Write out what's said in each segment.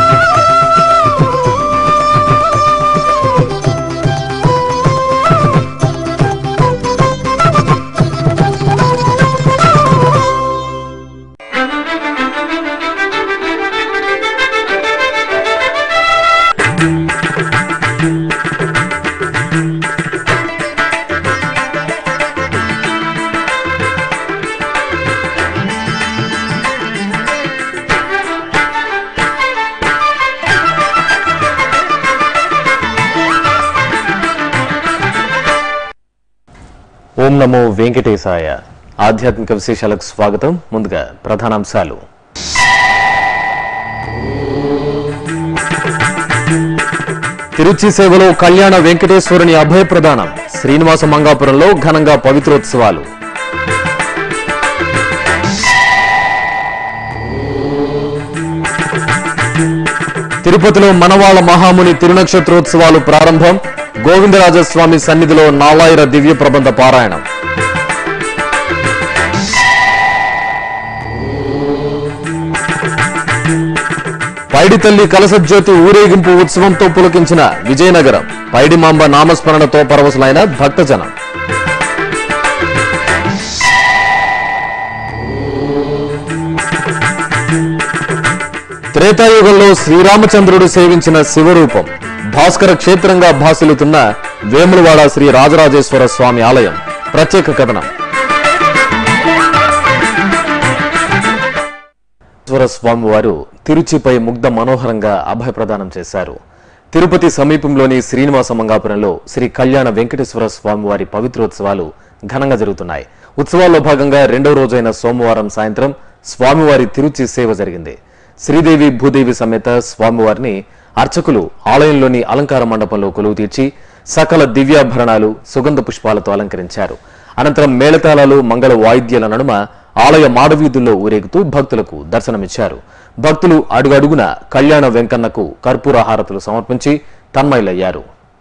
ఓం నమో వెంకటేశాయ ఆధ్యాత్మిక విశేషాలకు స్వాగతం ముందుగా ప్రధానాంశాలు తిరుచి సేవలో కళ్యాణ వెంకటేశ్వరుని అభయ ప్రదానం శ్రీనివాస మంగాపురంలో ఘనంగా పవిత్రోత్సవాలు తిరుపతిలో మనవాళ మహాముని తిరునక్షత్రోత్సవాలు ప్రారంభం గోవిందరాజస్వామి సన్నిధిలో నాలాయిర దివ్య ప్రబంధ పారాయణం పైడితల్లి కలసజ్యోతి ఊరేగింపు ఉత్సవంతో పులకించిన విజయనగరం పైడిమాంబ నామస్మరణతో పరవశులైన భక్తజనం త్రేతాయుగంలో శ్రీరామచంద్రుడు సేవించిన శివరూపం భాస్కర క్షేత్రంగా భాసిల్లుతున్న వేములవాడ శ్రీ రాజరాజేశ్వర స్వామి ఆలయం ప్రత్యేక కథనం ఈశ్వర స్వామి వారు తిరుచిపై ముగ్ధ మనోహరంగా అభయ ప్రదానం చేశారు తిరుపతి సమీపంలోని శ్రీనివాస మంగాపురంలో శ్రీ కళ్యాణ వెంకటేశ్వర స్వామి వారి పవిత్రోత్సవాలు ఘనంగా జరుగుతున్నాయి ఉత్సవాల్లో భాగంగా రెండవ రోజైన సోమవారం సాయంత్రం స్వామివారి తిరుచి సేవ జరిగింది శ్రీదేవి భూదేవి సమేత స్వామివారిని అర్చకులు ఆలయంలోని అలంకార మండపంలో కొలువు తీర్చి సకల దివ్యాభరణాలు సుగంధ పుష్పాలతో అలంకరించారు అనంతరం మేళతాళాలు మంగళ వాయిద్యాల నడుమ ఆలయ మాడవీధుల్లో ఊరేగుతూ భక్తులకు దర్శనమిచ్చారు భక్తులు అడుగడుగున కళ్యాణ వెంకన్నకు కర్పూర హారతులు సమర్పించి తన్మయులయ్యారు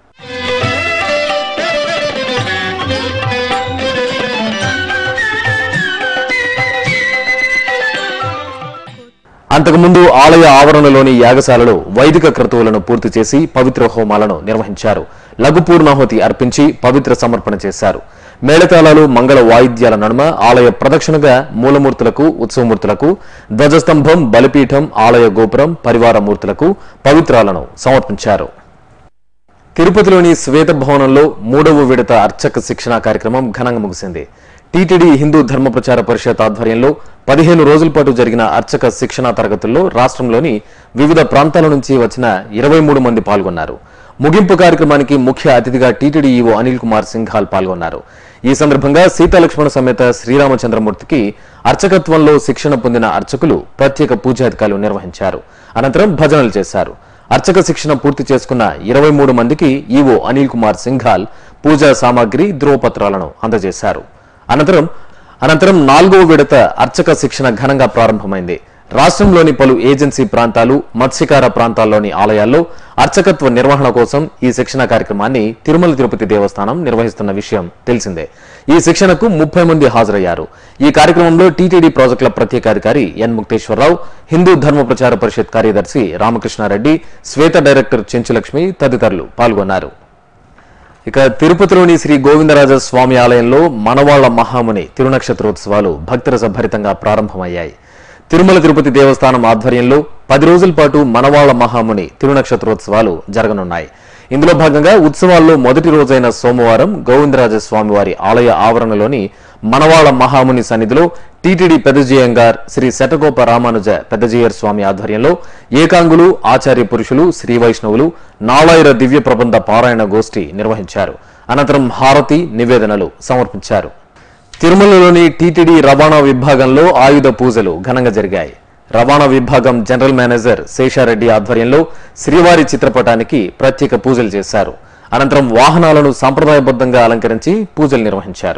అంతకుముందు ఆలయ ఆవరణలోని యాగశాలలో వైదిక క్రతువులను పూర్తి చేసి పవిత్ర హోమాలను నిర్వహించారు లఘు పూర్ణాహుతి అర్పించి పవిత్ర సమర్పణ చేశారు మేళతాళాలు మంగళ వాయిద్యాల నడుమ ఆలయ ప్రదక్షిణగా మూలమూర్తులకు ఉత్సవమూర్తులకు ధ్వజస్తంభం బలిపీఠం ఆలయ గోపురం పరివార మూర్తులకు పవిత్రాలను సమర్పించారు తిరుపతిలోని శ్వేత భవనంలో మూడవ విడత అర్చక శిక్షణ కార్యక్రమం ఘనంగా ముగిసింది టీటీడీ హిందూ ధర్మ ప్రచార పరిషత్ ఆధ్వర్యంలో పదిహేను రోజుల పాటు జరిగిన అర్చక శిక్షణ తరగతుల్లో రాష్ట్రంలోని వివిధ ప్రాంతాల నుంచి వచ్చిన ఇరవై మూడు మంది పాల్గొన్నారు ముగింపు కార్యక్రమానికి ముఖ్య అతిథిగా టీటీడీ ఈవో అనిల్ కుమార్ సింఘాల్ పాల్గొన్నారు ఈ సందర్భంగా సీతాలక్ష్మణ సమేత శ్రీరామచంద్రమూర్తికి అర్చకత్వంలో శిక్షణ పొందిన అర్చకులు ప్రత్యేక పూజాధికారులు నిర్వహించారు అనంతరం భజనలు చేశారు అర్చక శిక్షణ పూర్తి చేసుకున్న ఇరవై మూడు మందికి ఈవో అనిల్ కుమార్ సింఘాల్ పూజా సామాగ్రి ధ్రువపత్రాలను అందజేశారు అనంతరం అనంతరం నాలుగవ విడత అర్చక శిక్షణ ఘనంగా ప్రారంభమైంది రాష్ట్రంలోని పలు ఏజెన్సీ ప్రాంతాలు మత్స్యకార ప్రాంతాల్లోని ఆలయాల్లో అర్చకత్వ నిర్వహణ కోసం ఈ శిక్షణ కార్యక్రమాన్ని తిరుమల తిరుపతి దేవస్థానం నిర్వహిస్తున్న విషయం తెలిసిందే ఈ శిక్షణకు ముప్పై మంది హాజరయ్యారు ఈ కార్యక్రమంలో టీటీడీ ప్రాజెక్టుల ప్రత్యేకాధికారి ఎన్ ముక్తేశ్వరరావు హిందూ ధర్మ ప్రచార పరిషత్ కార్యదర్శి రామకృష్ణారెడ్డి శ్వేత డైరెక్టర్ చెంచులక్ష్మి తదితరులు పాల్గొన్నారు ఇక తిరుపతిలోని శ్రీ గోవిందరాజ స్వామి ఆలయంలో మనవాళ్ల మహాముని తిరునక్షత్రోత్సవాలు భక్తరస భరితంగా ప్రారంభమయ్యాయి తిరుమల తిరుపతి దేవస్థానం ఆధ్వర్యంలో పది రోజుల పాటు మనవాళ్ల మహాముని తిరునక్షత్రోత్సవాలు జరగనున్నాయి ఇందులో భాగంగా ఉత్సవాల్లో మొదటి రోజైన సోమవారం గోవిందరాజ స్వామి వారి ఆలయ ఆవరణలోని మనవాళ్ల మహాముని సన్నిధిలో టీటీడీ పెద్దజీయంగార్ శ్రీ శటగోప రామానుజ పెద్దజీయర్ స్వామి ఆధ్వర్యంలో ఏకాంగులు ఆచార్య పురుషులు శ్రీ వైష్ణవులు నాళాయిర దివ్య ప్రబంధ పారాయణ గోష్ఠి నిర్వహించారు అనంతరం హారతి నివేదనలు సమర్పించారు తిరుమలలోని టీటీడీ రవాణా విభాగంలో ఆయుధ పూజలు ఘనంగా జరిగాయి రవాణా విభాగం జనరల్ మేనేజర్ శేషారెడ్డి ఆధ్వర్యంలో శ్రీవారి చిత్రపటానికి ప్రత్యేక పూజలు చేశారు అనంతరం వాహనాలను సాంప్రదాయబద్ధంగా అలంకరించి పూజలు నిర్వహించారు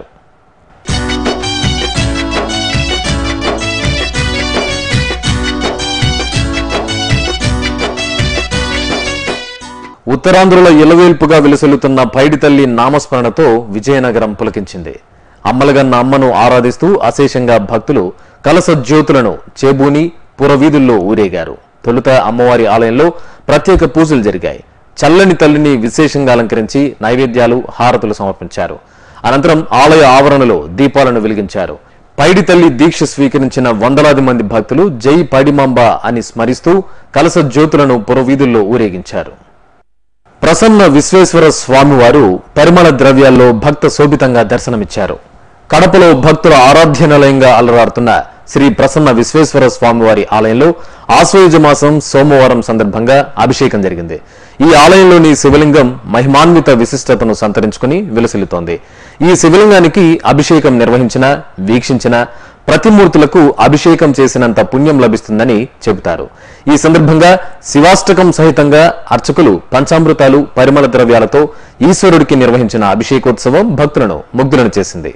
ఉత్తరాంధ్రుల ఇలవేల్పుగా విలసిల్లుతున్న పైడితల్లి నామస్మరణతో విజయనగరం పులకించింది అమ్మలగన్న అమ్మను ఆరాధిస్తూ అశేషంగా భక్తులు కలస జ్యోతులను చేబూని పురవీధుల్లో ఊరేగారు తొలుత అమ్మవారి ఆలయంలో ప్రత్యేక పూజలు జరిగాయి చల్లని తల్లిని విశేషంగా అలంకరించి నైవేద్యాలు హారతులు సమర్పించారు అనంతరం ఆలయ ఆవరణలో దీపాలను వెలిగించారు పైడి తల్లి దీక్ష స్వీకరించిన వందలాది మంది భక్తులు జై పైడిమాంబ అని స్మరిస్తూ కలస జ్యోతులను పురవీధుల్లో ఊరేగించారు ప్రసన్న విశ్వేశ్వర స్వామివారు పరిమళ ద్రవ్యాల్లో భక్త శోభితంగా దర్శనమిచ్చారు కడపలో భక్తుల ఆరాధ్య నిలయంగా అలరాడుతున్న శ్రీ ప్రసన్న విశ్వేశ్వర స్వామివారి ఆలయంలో ఆశ్వయుజ మాసం సోమవారం సందర్భంగా అభిషేకం జరిగింది ఈ ఆలయంలోని శివలింగం మహిమాన్విత విశిష్టతను సంతరించుకుని విలసిల్లుతోంది ఈ శివలింగానికి అభిషేకం నిర్వహించిన వీక్షించిన ప్రతిమూర్తులకు అభిషేకం చేసినంత పుణ్యం లభిస్తుందని చెబుతారు ఈ సందర్భంగా శివాష్టకం సహితంగా అర్చకులు పంచామృతాలు పరిమళ ద్రవ్యాలతో ఈశ్వరుడికి నిర్వహించిన అభిషేకోత్సవం భక్తులను ముగ్ధులను చేసింది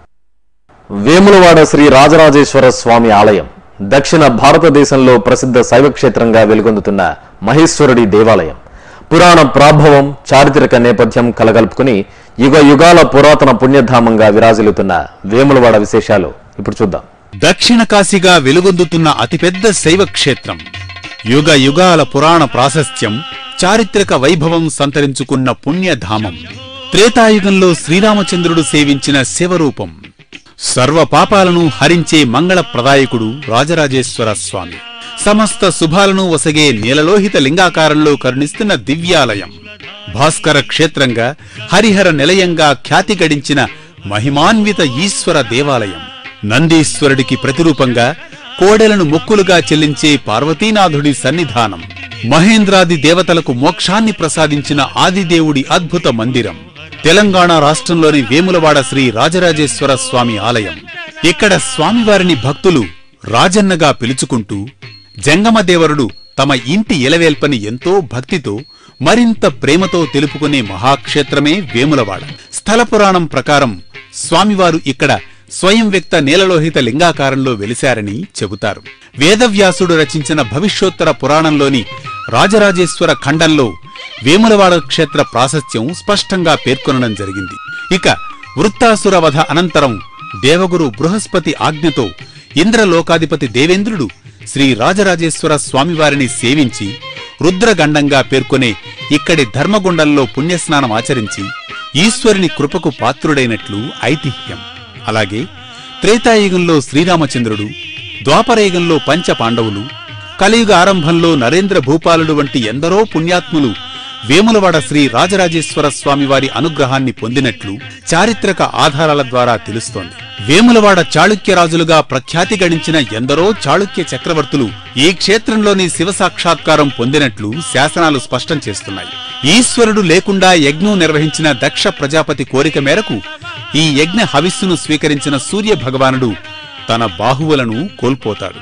వేములవాడ శ్రీ రాజరాజేశ్వర స్వామి ఆలయం దక్షిణ భారతదేశంలో ప్రసిద్ధ శైవ క్షేత్రంగా వెలుగొందుతున్న మహేశ్వరుడి దేవాలయం పురాణ ప్రాభవం చారిత్రక నేపథ్యం కలగలుపుకుని యుగ యుగాల పురాతన పుణ్యధామంగా విరాజిల్లుతున్న వేములవాడ విశేషాలు ఇప్పుడు చూద్దాం దక్షిణ కాశీగా వెలుగొందుతున్న అతిపెద్ద శైవ క్షేత్రం యుగ యుగాల పురాణ ప్రాశస్త్యం చారిత్రక వైభవం సంతరించుకున్న పుణ్యధామం త్రేతాయుగంలో శ్రీరామచంద్రుడు సేవించిన శివరూపం సర్వ పాపాలను హరించే మంగళ ప్రదాయకుడు రాజరాజేశ్వర స్వామి సమస్త శుభాలను వసగే నీలలోహిత లింగాకారంలో కరుణిస్తున్న దివ్యాలయం భాస్కర క్షేత్రంగా హరిహర నిలయంగా ఖ్యాతి గడించిన మహిమాన్విత ఈశ్వర దేవాలయం నందీశ్వరుడికి ప్రతిరూపంగా కోడెలను మొక్కులుగా చెల్లించే పార్వతీనాథుడి సన్నిధానం మహేంద్రాది దేవతలకు మోక్షాన్ని ప్రసాదించిన ఆదిదేవుడి అద్భుత మందిరం తెలంగాణ రాష్ట్రంలోని వేములవాడ శ్రీ రాజరాజేశ్వర స్వామి ఆలయం ఇక్కడ స్వామివారిని భక్తులు రాజన్నగా పిలుచుకుంటూ జంగమదేవరుడు తమ ఇంటి ఇలవేల్పని ఎంతో భక్తితో మరింత ప్రేమతో తెలుపుకునే మహాక్షేత్రమే వేములవాడ స్థల పురాణం ప్రకారం స్వామివారు ఇక్కడ స్వయం వ్యక్త నీలలోహిత లింగాకారంలో వెలిశారని చెబుతారు వేదవ్యాసుడు రచించిన భవిష్యోత్తర పురాణంలోని రాజరాజేశ్వర ఖండంలో వేములవాడ క్షేత్ర ప్రాశస్త్యం స్పష్టంగా పేర్కొనడం జరిగింది ఇక వృత్తాసుర వధ అనంతరం దేవగురు బృహస్పతి ఆజ్ఞతో ఇంద్రలోకాధిపతి దేవేంద్రుడు శ్రీ రాజరాజేశ్వర స్వామివారిని సేవించి రుద్రగండంగా పేర్కొనే ఇక్కడి ధర్మగుండంలో పుణ్యస్నానం ఆచరించి ఈశ్వరుని కృపకు పాత్రుడైనట్లు ఐతిహ్యం అలాగే త్రేతాయుగంలో శ్రీరామచంద్రుడు ద్వాపరయుగంలో పంచ పాండవులు కలియుగ ఆరంభంలో నరేంద్ర భూపాలుడు వంటి ఎందరో పుణ్యాత్ములు వేములవాడ శ్రీ రాజరాజేశ్వర స్వామివారి అనుగ్రహాన్ని పొందినట్లు చారిత్రక ఆధారాల ద్వారా తెలుస్తోంది వేములవాడ చాళుక్య రాజులుగా ప్రఖ్యాతి గడించిన ఎందరో చాళుక్య చక్రవర్తులు ఈ క్షేత్రంలోని శివ సాక్షాత్కారం పొందినట్లు శాసనాలు స్పష్టం చేస్తున్నాయి ఈశ్వరుడు లేకుండా యజ్ఞం నిర్వహించిన దక్ష ప్రజాపతి కోరిక మేరకు ఈ యజ్ఞ హవిస్సును స్వీకరించిన సూర్య భగవానుడు తన బాహువులను కోల్పోతాడు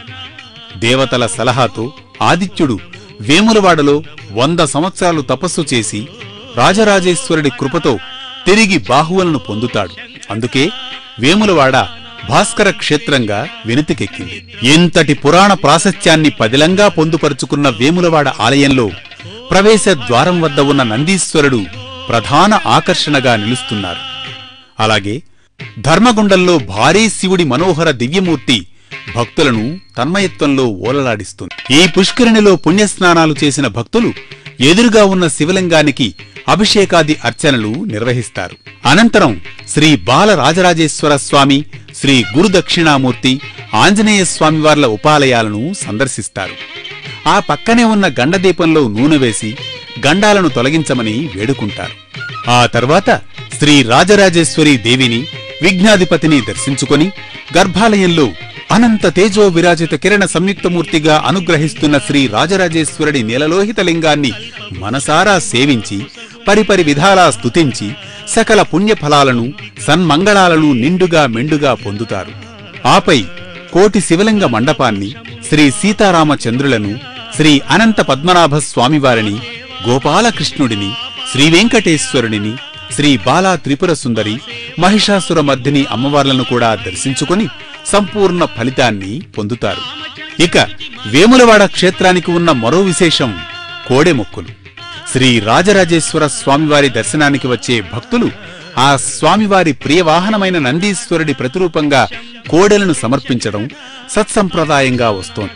దేవతల సలహాతో ఆదిత్యుడు వేములవాడలో వంద సంవత్సరాలు తపస్సు చేసి రాజరాజేశ్వరుడి కృపతో తిరిగి బాహువులను పొందుతాడు అందుకే వేములవాడ భాస్కర క్షేత్రంగా వెనుతికెక్కింది ఇంతటి పురాణ ప్రాశస్త్యాన్ని పదిలంగా పొందుపరుచుకున్న వేములవాడ ఆలయంలో ప్రవేశ ద్వారం వద్ద ఉన్న నందీశ్వరుడు ప్రధాన ఆకర్షణగా నిలుస్తున్నారు అలాగే ధర్మగుండంలో భారీ శివుడి మనోహర దివ్యమూర్తి భక్తులను తన్మయత్వంలో ఓలలాడిస్తుంది ఈ పుష్కరిణిలో పుణ్యస్నానాలు చేసిన భక్తులు ఎదురుగా ఉన్న శివలింగానికి అభిషేకాది అర్చనలు నిర్వహిస్తారు అనంతరం శ్రీ బాల రాజరాజేశ్వర స్వామి శ్రీ గురు దక్షిణామూర్తి ఆంజనేయ స్వామివార్ల ఉపాలయాలను సందర్శిస్తారు ఆ పక్కనే ఉన్న గండదీపంలో నూనె వేసి గండాలను తొలగించమని వేడుకుంటారు ఆ తర్వాత శ్రీ రాజరాజేశ్వరి దేవిని విఘ్నాధిపతిని దర్శించుకొని గర్భాలయంలో అనంత తేజో విరాజిత కిరణ సంయుక్తమూర్తిగా అనుగ్రహిస్తున్న శ్రీ రాజరాజేశ్వరుడి నీలలోహిత లింగాన్ని మనసారా సేవించి పరిపరి విధాలా స్తుతించి సకల పుణ్యఫలాలను సన్మంగళాలను నిండుగా మెండుగా పొందుతారు ఆపై కోటి శివలింగ మండపాన్ని శ్రీ సీతారామచంద్రులను శ్రీ అనంత పద్మనాభ స్వామివారిని గోపాలకృష్ణుడిని శ్రీ వెంకటేశ్వరుడిని శ్రీ బాలా త్రిపుర సుందరి మహిషాసుర మర్దిని అమ్మవార్లను కూడా దర్శించుకుని సంపూర్ణ ఫలితాన్ని పొందుతారు ఇక వేములవాడ క్షేత్రానికి ఉన్న మరో విశేషం కోడెమొక్కులు శ్రీ రాజరాజేశ్వర స్వామివారి దర్శనానికి వచ్చే భక్తులు ఆ స్వామివారి ప్రియవాహనమైన నందీశ్వరుడి ప్రతిరూపంగా కోడెలను సమర్పించడం సత్సంప్రదాయంగా వస్తోంది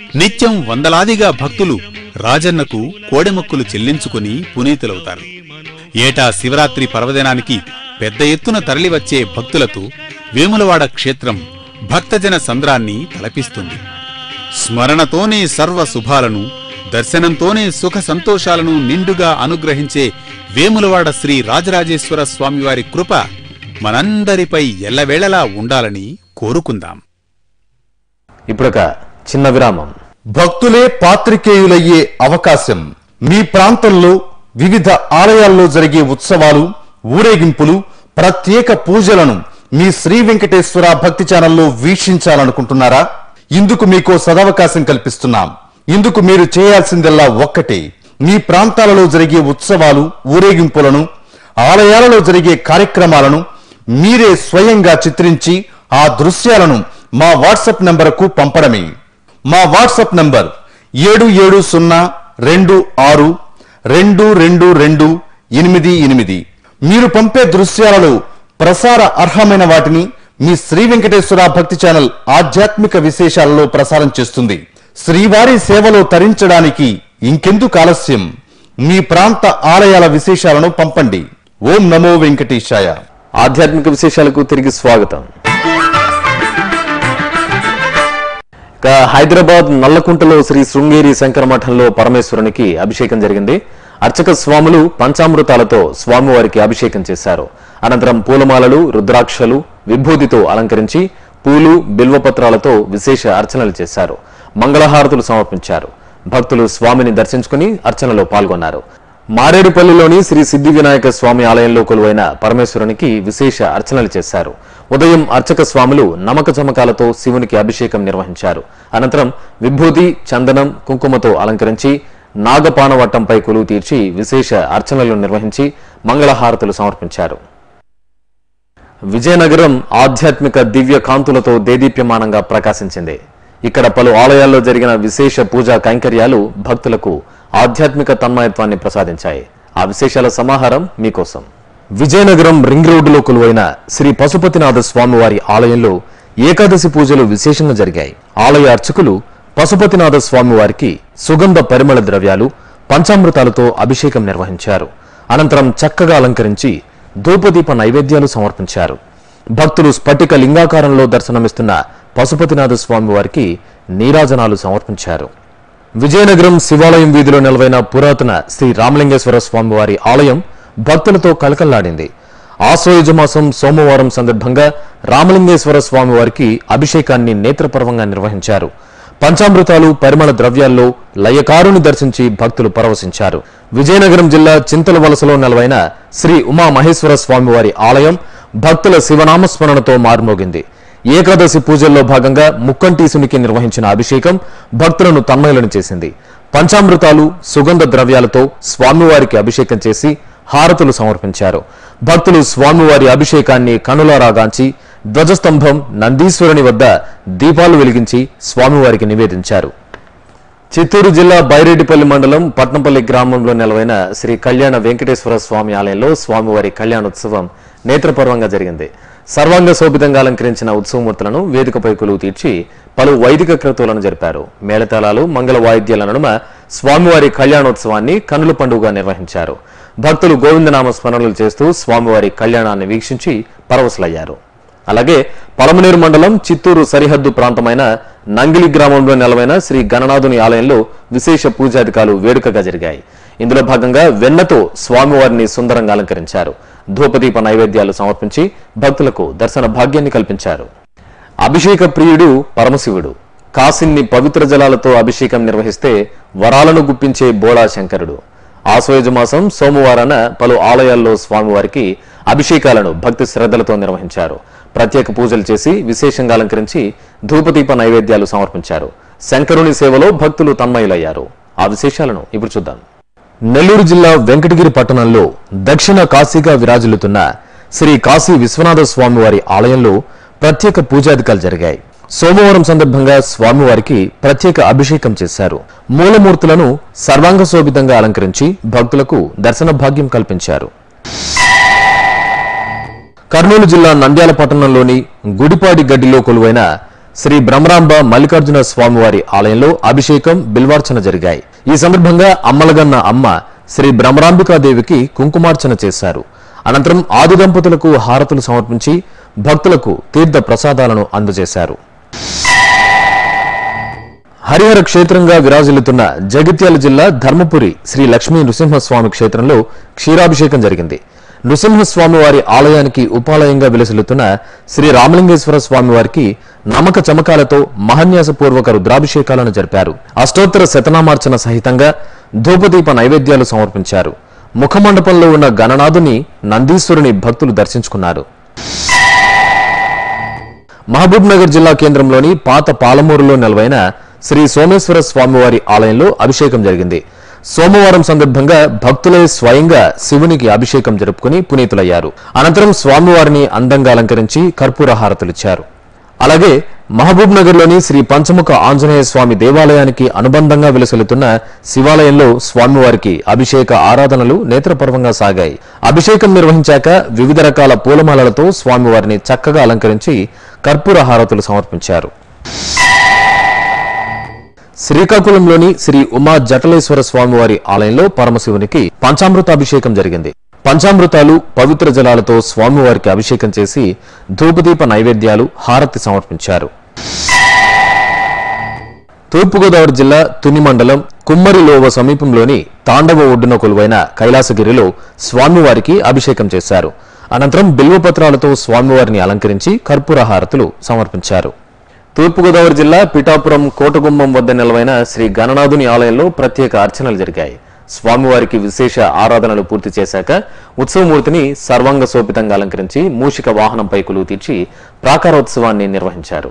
నిత్యం వందలాదిగా భక్తులు రాజన్నకు కోడెమొక్కులు చెల్లించుకుని పునీతులవుతారు ఏటా శివరాత్రి పర్వదినానికి పెద్ద ఎత్తున తరలివచ్చే భక్తులతో వేములవాడ క్షేత్రం భక్తజన సంద్రాన్ని తలపిస్తుంది స్మరణతోనే సర్వ శుభాలను దర్శనంతోనే సుఖ సంతోషాలను నిండుగా అనుగ్రహించే వేములవాడ శ్రీ రాజరాజేశ్వర స్వామివారి కృప మనందరిపై ఎల్లవేళలా ఉండాలని కోరుకుందాం ఇప్పుడొక చిన్న విరామం భక్తులే పాత్రికేయులయ్యే అవకాశం మీ ప్రాంతంలో వివిధ ఆలయాల్లో జరిగే ఉత్సవాలు ఊరేగింపులు ప్రత్యేక పూజలను మీ శ్రీ వెంకటేశ్వర భక్తి ఛానల్లో వీక్షించాలనుకుంటున్నారా ఇందుకు మీకో సదవకాశం కల్పిస్తున్నాం ఇందుకు మీరు చేయాల్సిందల్లా ఒక్కటే మీ ప్రాంతాలలో జరిగే ఉత్సవాలు ఊరేగింపులను ఆలయాలలో జరిగే కార్యక్రమాలను మీరే స్వయంగా చిత్రించి ఆ దృశ్యాలను మా వాట్సాప్ నంబరుకు పంపడమే మా వాట్సాప్ నంబర్ ఏడు ఏడు సున్నా రెండు ఆరు రెండు రెండు రెండు ఎనిమిది ఎనిమిది మీరు పంపే దృశ్యాలలో ప్రసార అర్హమైన వాటిని మీ శ్రీ వెంకటేశ్వర భక్తి ఛానల్ ఆధ్యాత్మిక విశేషాలలో ప్రసారం చేస్తుంది శ్రీవారి సేవలో తరించడానికి ఇంకెందుకు ఆలస్యం మీ ప్రాంత ఆలయాల విశేషాలను పంపండి ఓం నమో వెంకటేశాయ ఆధ్యాత్మిక విశేషాలకు తిరిగి స్వాగతం ఇక హైదరాబాద్ నల్లకుంటలో శ్రీ శృంగేరి శంకర మఠంలో పరమేశ్వరునికి అభిషేకం జరిగింది అర్చక స్వాములు పంచామృతాలతో స్వామివారికి అభిషేకం చేశారు అనంతరం పూలమాలలు రుద్రాక్షలు విభూతితో అలంకరించి పూలు బిల్వపత్రాలతో విశేష అర్చనలు చేశారు మంగళహారతులు సమర్పించారు భక్తులు స్వామిని దర్శించుకుని అర్చనలో పాల్గొన్నారు మారేడుపల్లిలోని శ్రీ సిద్ధి వినాయక స్వామి ఆలయంలో కొలువైన పరమేశ్వరునికి విశేష అర్చనలు చేశారు ఉదయం అర్చక స్వాములు నమక చమకాలతో శివునికి అభిషేకం నిర్వహించారు అనంతరం విభూతి చందనం కుంకుమతో అలంకరించి నాగపానవట్టంపై కొలువు తీర్చి విశేష అర్చనలు నిర్వహించి మంగళహారతులు సమర్పించారు విజయనగరం ఆధ్యాత్మిక దివ్య కాంతులతో దేదీప్యమానంగా ప్రకాశించింది ఇక్కడ పలు ఆలయాల్లో జరిగిన విశేష పూజా కైంకర్యాలు భక్తులకు ఆధ్యాత్మిక తన్మయత్వాన్ని ప్రసాదించాయి ఆ విశేషాల సమాహారం మీకోసం విజయనగరం రింగ్ రోడ్డులో కొలువైన శ్రీ పశుపతినాథ స్వామివారి ఆలయంలో ఏకాదశి పూజలు విశేషంగా జరిగాయి ఆలయ అర్చకులు పశుపతినాథ స్వామివారికి సుగంధ పరిమళ ద్రవ్యాలు పంచామృతాలతో అభిషేకం నిర్వహించారు అనంతరం చక్కగా అలంకరించి ధూపదీప నైవేద్యాలు సమర్పించారు భక్తులు స్ఫటిక లింగాకారంలో దర్శనమిస్తున్న పశుపతినాథ స్వామి వారికి నీరాజనాలు సమర్పించారు విజయనగరం శివాలయం వీధిలో నిలవైన పురాతన శ్రీ రామలింగేశ్వర స్వామివారి ఆలయం భక్తులతో కలకల్లాడింది ఆశ్వయుజ మాసం సోమవారం సందర్భంగా రామలింగేశ్వర స్వామివారికి అభిషేకాన్ని నేత్రపర్వంగా నిర్వహించారు పంచామృతాలు పరిమళ ద్రవ్యాల్లో లయకారుని దర్శించి భక్తులు పరవశించారు విజయనగరం జిల్లా చింతల వలసలో నెలవైన శ్రీ ఉమా మహేశ్వర స్వామివారి ఆలయం భక్తుల శివనామస్మరణతో మారుమోగింది ఏకాదశి పూజల్లో భాగంగా ముక్కంటీసునికి నిర్వహించిన అభిషేకం భక్తులను తన్మయులను చేసింది పంచామృతాలు సుగంధ ద్రవ్యాలతో స్వామివారికి అభిషేకం చేసి హారతులు సమర్పించారు భక్తులు స్వామివారి అభిషేకాన్ని కనులారాగాంచి ధ్వజస్తంభం నందీశ్వరుని వద్ద దీపాలు వెలిగించి స్వామివారికి నివేదించారు చిత్తూరు జిల్లా బైరెడ్డిపల్లి మండలం పట్నంపల్లి గ్రామంలో నెలవైన శ్రీ కళ్యాణ వెంకటేశ్వర స్వామి ఆలయంలో స్వామివారి కళ్యాణోత్సవం నేత్రపర్వంగా జరిగింది సర్వాంగ శోభితంగా అలంకరించిన ఉత్సవమూర్తులను వేదికపై కొలువు తీర్చి పలు వైదిక క్రతువులను జరిపారు మేళతాళాలు మంగళ వాయిద్యాల నడుమ స్వామివారి కళ్యాణోత్సవాన్ని కనుల పండుగగా నిర్వహించారు భక్తులు గోవిందనామ స్మరణలు చేస్తూ స్వామివారి కళ్యాణాన్ని వీక్షించి పరవశులయ్యారు అలాగే పలమనేరు మండలం చిత్తూరు సరిహద్దు ప్రాంతమైన నంగిలి గ్రామంలో నెలవైన శ్రీ గణనాథుని ఆలయంలో విశేష పూజాధికాలు వేడుకగా జరిగాయి ఇందులో భాగంగా వెన్నతో స్వామివారిని సుందరంగా అలంకరించారు ధూపదీప నైవేద్యాలు సమర్పించి భక్తులకు దర్శన భాగ్యాన్ని కల్పించారు అభిషేక ప్రియుడు పరమశివుడు కాసిన్ని పవిత్ర జలాలతో అభిషేకం నిర్వహిస్తే వరాలను గుప్పించే బోళా శంకరుడు ఆశ్వయుజ మాసం సోమవారాన పలు ఆలయాల్లో స్వామివారికి అభిషేకాలను భక్తి శ్రద్ధలతో నిర్వహించారు ప్రత్యేక పూజలు చేసి విశేషంగా అలంకరించి ధూపదీప నైవేద్యాలు సమర్పించారు శంకరుని సేవలో భక్తులు తన్మయులయ్యారు ఆ విశేషాలను ఇప్పుడు చూద్దాం నెల్లూరు జిల్లా వెంకటగిరి పట్టణంలో దక్షిణ కాశీగా విరాజిల్లుతున్న శ్రీ కాశీ విశ్వనాథ స్వామివారి ఆలయంలో ప్రత్యేక పూజాధికాలు జరిగాయి సోమవారం సందర్భంగా స్వామివారికి ప్రత్యేక అభిషేకం చేశారు మూలమూర్తులను సర్వాంగ శోభితంగా అలంకరించి భక్తులకు దర్శన భాగ్యం కల్పించారు కర్నూలు జిల్లా నంద్యాల పట్టణంలోని గుడిపాడి గడ్డిలో కొలువైన శ్రీ బ్రహ్మరాంబ మల్లికార్జున స్వామివారి ఆలయంలో అభిషేకం బిల్వార్చన జరిగాయి ఈ సందర్భంగా అమ్మలగన్న అమ్మ శ్రీ బ్రహ్మరాంబికాదేవికి కుంకుమార్చన చేశారు అనంతరం ఆది దంపతులకు హారతులు సమర్పించి భక్తులకు తీర్థ ప్రసాదాలను అందజేశారు హరిహర క్షేత్రంగా విరాజిల్లుతున్న జగిత్యాల జిల్లా ధర్మపురి శ్రీ లక్ష్మీ నృసింహస్వామి క్షేత్రంలో క్షీరాభిషేకం జరిగింది నృసింహస్వామి వారి ఆలయానికి ఉపాలయంగా విలసిల్లుతున్న శ్రీ రామలింగేశ్వర స్వామి వారికి నమ్మక చమకాలతో మహన్యాసపూర్వక రుద్రాభిషేకాలను జరిపారు అష్టోత్తర శతనామార్చన సహితంగా ధూపదీప నైవేద్యాలు సమర్పించారు ముఖమండపంలో ఉన్న గణనాథుని నందీశ్వరుని భక్తులు దర్శించుకున్నారు మహబూబ్ నగర్ జిల్లా కేంద్రంలోని పాత పాలమూరులో నెలవైన శ్రీ సోమేశ్వర స్వామివారి ఆలయంలో అభిషేకం జరిగింది సోమవారం సందర్భంగా భక్తులే స్వయంగా శివునికి అభిషేకం జరుపుకుని పునీతులయ్యారు అనంతరం స్వామివారిని అందంగా అలంకరించి కర్పూర హారతులిచ్చారు అలాగే మహబూబ్ నగర్లోని శ్రీ పంచముఖ ఆంజనేయ స్వామి దేవాలయానికి అనుబంధంగా విలసిల్లుతున్న శివాలయంలో స్వామివారికి అభిషేక ఆరాధనలు నేత్రపర్వంగా సాగాయి అభిషేకం నిర్వహించాక వివిధ రకాల పూలమాలలతో స్వామివారిని చక్కగా అలంకరించి కర్పూర హారతులు సమర్పించారు శ్రీకాకుళంలోని శ్రీ ఉమా జటలేశ్వర స్వామివారి ఆలయంలో పరమశివునికి పంచామృతాభిషేకం జరిగింది పంచామృతాలు పవిత్ర జలాలతో స్వామివారికి అభిషేకం చేసి ధూపదీప నైవేద్యాలు హారతి సమర్పించారు తూర్పుగోదావరి జిల్లా తుని మండలం కుమ్మరిలోవ సమీపంలోని తాండవ ఒడ్డున కొలువైన కైలాసగిరిలో స్వామివారికి అభిషేకం చేశారు అనంతరం బిల్వపత్రాలతో స్వామివారిని అలంకరించి కర్పూర హారతులు సమర్పించారు తూర్పుగోదావరి జిల్లా పిఠాపురం కోటగుమ్మం వద్ద నిలవైన శ్రీ గణనాథుని ఆలయంలో ప్రత్యేక అర్చనలు జరిగాయి స్వామివారికి విశేష ఆరాధనలు పూర్తి చేశాక ఉత్సవమూర్తిని సర్వాంగ శోభితంగా అలంకరించి మూషిక వాహనంపై కొలువు తీర్చి ప్రాకారోత్సవాన్ని నిర్వహించారు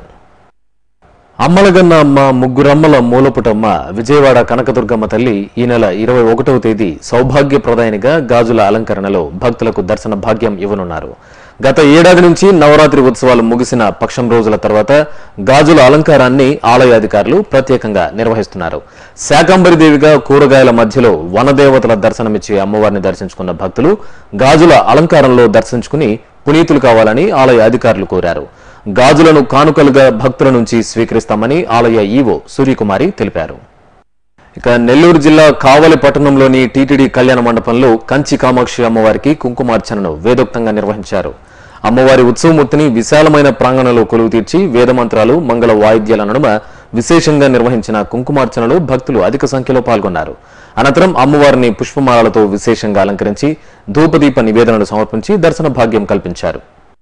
అమ్మలగన్న అమ్మ ముగ్గురమ్మల మూలపుటమ్మ విజయవాడ కనకదుర్గమ్మ తల్లి ఈ నెల ఇరవై ఒకటవ తేదీ సౌభాగ్యప్రదాయనిగా గాజుల అలంకరణలో భక్తులకు దర్శన భాగ్యం ఇవ్వనున్నారు గత ఏడాది నుంచి నవరాత్రి ఉత్సవాలు ముగిసిన పక్షం రోజుల తర్వాత గాజుల అలంకారాన్ని ఆలయ అధికారులు ప్రత్యేకంగా నిర్వహిస్తున్నారు శాకంబరి దేవిగా కూరగాయల మధ్యలో వనదేవతల దర్శనమిచ్చే అమ్మవారిని దర్శించుకున్న భక్తులు గాజుల అలంకారంలో దర్శించుకుని పునీతులు కావాలని ఆలయ అధికారులు కోరారు గాజులను కానుకలుగా భక్తుల నుంచి స్వీకరిస్తామని ఆలయ ఈవో సూర్యకుమారి తెలిపారు ఇక నెల్లూరు జిల్లా కావలి పట్టణంలోని టీటీడీ కళ్యాణ మండపంలో కంచి కామాక్షి అమ్మవారికి కుంకుమార్చనను వేదోక్తంగా నిర్వహించారు అమ్మవారి ఉత్సవమూర్తిని విశాలమైన ప్రాంగణంలో కొలువు తీర్చి వేదమంత్రాలు మంగళ వాయిద్యాల నడుమ విశేషంగా నిర్వహించిన కుంకుమార్చనలో భక్తులు అధిక సంఖ్యలో పాల్గొన్నారు అనంతరం అమ్మవారిని పుష్పమాలలతో విశేషంగా అలంకరించి ధూపదీప నివేదనలు సమర్పించి దర్శన భాగ్యం కల్పించారు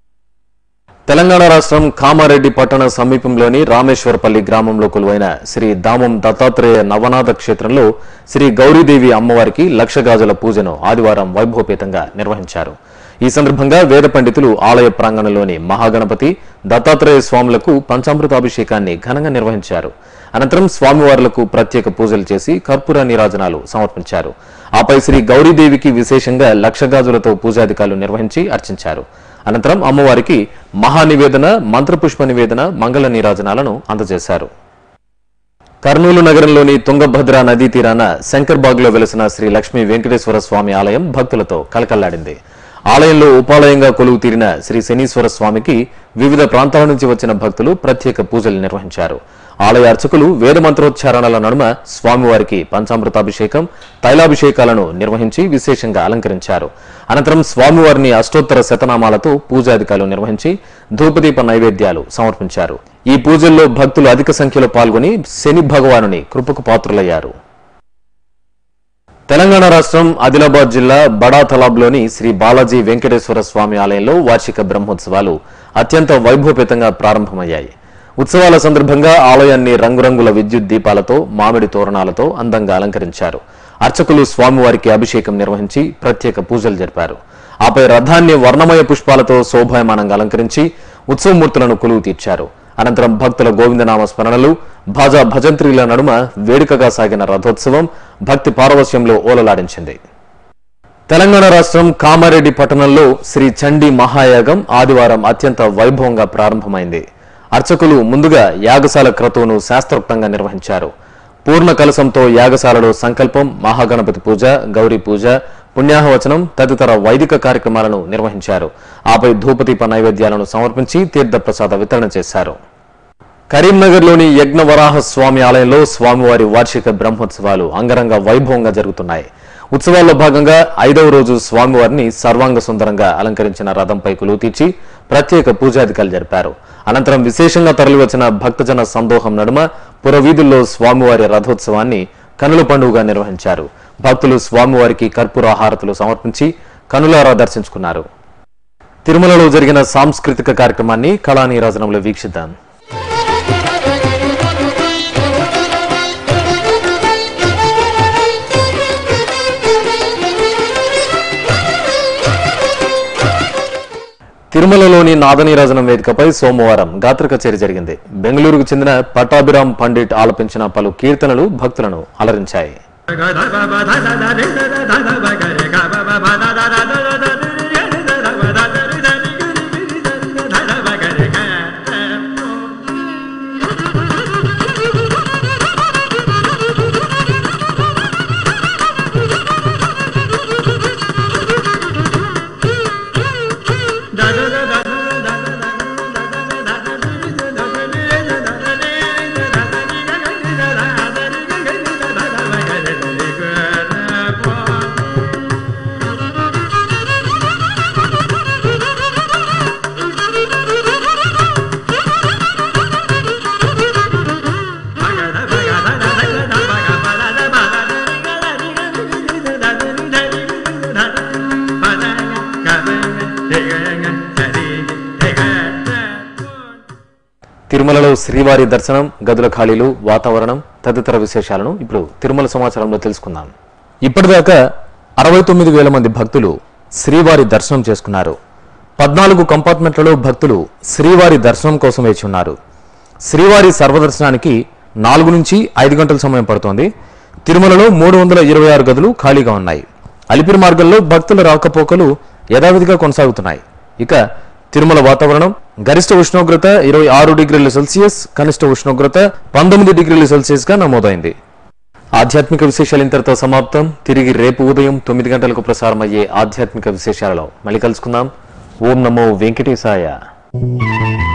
తెలంగాణ రాష్ట్రం కామారెడ్డి పట్టణ సమీపంలోని రామేశ్వరపల్లి గ్రామంలో కొలువైన శ్రీ దామం దత్తాత్రేయ నవనాథ క్షేత్రంలో శ్రీ గౌరీదేవి అమ్మవారికి లక్ష గాజుల పూజను ఆదివారం వైభవపేతంగా నిర్వహించారు ఈ సందర్భంగా వేద పండితులు ఆలయ ప్రాంగణంలోని మహాగణపతి దత్తాత్రేయ స్వాములకు పంచామృతాభిషేకాన్ని ఘనంగా నిర్వహించారు అనంతరం స్వామివార్లకు ప్రత్యేక పూజలు చేసి కర్పూర నీరాజనాలు సమర్పించారు ఆపై శ్రీ గౌరీదేవికి విశేషంగా లక్ష గాజులతో పూజాధికారులు నిర్వహించి అర్చించారు అనంతరం అమ్మవారికి మహానివేదన మంత్రపుష్ప నివేదన మంగళ నీరాజనాలను అందజేశారు కర్నూలు నగరంలోని తుంగభద్ర నదీ తీరాన శంకర్బాగ్లో వెలిసిన శ్రీ లక్ష్మీ వెంకటేశ్వర స్వామి ఆలయం భక్తులతో కలకల్లాడింది ఆలయంలో ఉపాలయంగా కొలువు తీరిన శ్రీ శనీశ్వర స్వామికి వివిధ ప్రాంతాల నుంచి వచ్చిన భక్తులు ప్రత్యేక పూజలు నిర్వహించారు ఆలయ అర్చకులు వేద మంత్రోచ్చారణల నడుమ స్వామివారికి పంచామృతాభిషేకం తైలాభిషేకాలను నిర్వహించి విశేషంగా అలంకరించారు అనంతరం స్వామివారిని అష్టోత్తర శతనామాలతో పూజాధికారులు నిర్వహించి ధూపదీప నైవేద్యాలు సమర్పించారు ఈ పూజల్లో భక్తులు అధిక సంఖ్యలో పాల్గొని శని భగవానుని కృపకు పాత్రులయ్యారు తెలంగాణ రాష్ట్రం ఆదిలాబాద్ జిల్లా బడా తలాబ్లోని శ్రీ బాలాజీ వెంకటేశ్వర స్వామి ఆలయంలో వార్షిక బ్రహ్మోత్సవాలు అత్యంత వైభవపేతంగా ప్రారంభమయ్యాయి ఉత్సవాల సందర్భంగా ఆలయాన్ని రంగురంగుల విద్యుత్ దీపాలతో మామిడి తోరణాలతో అందంగా అలంకరించారు అర్చకులు స్వామివారికి అభిషేకం నిర్వహించి ప్రత్యేక పూజలు జరిపారు ఆపై రథాన్ని వర్ణమయ పుష్పాలతో శోభాయమానంగా అలంకరించి ఉత్సవమూర్తులను కొలువు తీర్చారు అనంతరం భక్తుల గోవిందనామ స్మరణలు భాజా భజంత్రీల నడుమ వేడుకగా సాగిన రథోత్సవం భక్తి పారవస్యంలో ఓలలాడించింది తెలంగాణ రాష్ట్రం కామారెడ్డి పట్టణంలో శ్రీ చండీ మహాయాగం ఆదివారం అత్యంత వైభవంగా ప్రారంభమైంది అర్చకులు ముందుగా యాగశాల క్రతువును శాస్త్రోక్తంగా నిర్వహించారు పూర్ణ కలశంతో యాగశాలలో సంకల్పం మహాగణపతి పూజ గౌరీ పూజ పుణ్యాహవచనం తదితర వైదిక కార్యక్రమాలను నిర్వహించారు ఆపై ధూపదీప నైవేద్యాలను సమర్పించి తీర్థప్రసాద వితరణ చేశారు కరీంనగర్లోని యజ్ఞవరాహ స్వామి ఆలయంలో స్వామివారి వార్షిక బ్రహ్మోత్సవాలు అంగరంగ వైభవంగా జరుగుతున్నాయి ఉత్సవాల్లో భాగంగా ఐదవ రోజు స్వామివారిని సర్వాంగ సుందరంగా అలంకరించిన రథంపై కొలువు తీర్చి ప్రత్యేక పూజాధికారులు జరిపారు అనంతరం విశేషంగా తరలివచ్చిన భక్తజన సందోహం నడుమ పురవీధుల్లో స్వామివారి రథోత్సవాన్ని కనుల పండుగగా నిర్వహించారు భక్తులు స్వామివారికి కర్పూర హారతులు సమర్పించి కనులారా దర్శించుకున్నారు తిరుమలలో జరిగిన సాంస్కృతిక కార్యక్రమాన్ని కళానీరాజనంలో వీక్షిద్దాం తిరుమలలోని నాదనీరాజనం వేదికపై సోమవారం గాత్ర కచేరీ జరిగింది బెంగళూరుకు చెందిన పట్టాభిరామ్ పండిట్ ఆలపించిన పలు కీర్తనలు భక్తులను అలరించాయి తిరుమలలో శ్రీవారి దర్శనం గదుల ఖాళీలు వాతావరణం తదితర విశేషాలను ఇప్పుడు తిరుమల సమాచారంలో తెలుసుకుందాం ఇప్పటిదాకా అరవై తొమ్మిది వేల మంది భక్తులు శ్రీవారి దర్శనం చేసుకున్నారు పద్నాలుగు కంపార్ట్మెంట్లలో భక్తులు శ్రీవారి దర్శనం కోసం వేచి ఉన్నారు శ్రీవారి సర్వదర్శనానికి నాలుగు నుంచి ఐదు గంటల సమయం పడుతోంది తిరుమలలో మూడు వందల ఇరవై ఆరు గదులు ఖాళీగా ఉన్నాయి అలిపిరి మార్గంలో భక్తుల రాకపోకలు యథావిధిగా కొనసాగుతున్నాయి ఇక తిరుమల వాతావరణం గరిష్ట ఉష్ణోగ్రత ఇరవై ఆరు డిగ్రీల సెల్సియస్ కనిష్ట ఉష్ణోగ్రత పంతొమ్మిది డిగ్రీల సెల్సియస్ గా నమోదైంది ఆధ్యాత్మిక విశేషాలు ఇంతటితో సమాప్తం తిరిగి రేపు ఉదయం తొమ్మిది గంటలకు ప్రసారమయ్యే ఆధ్యాత్మిక విశేషాలలో మళ్ళీ కలుసుకుందాం ఓం నమో వెంకటేశాయ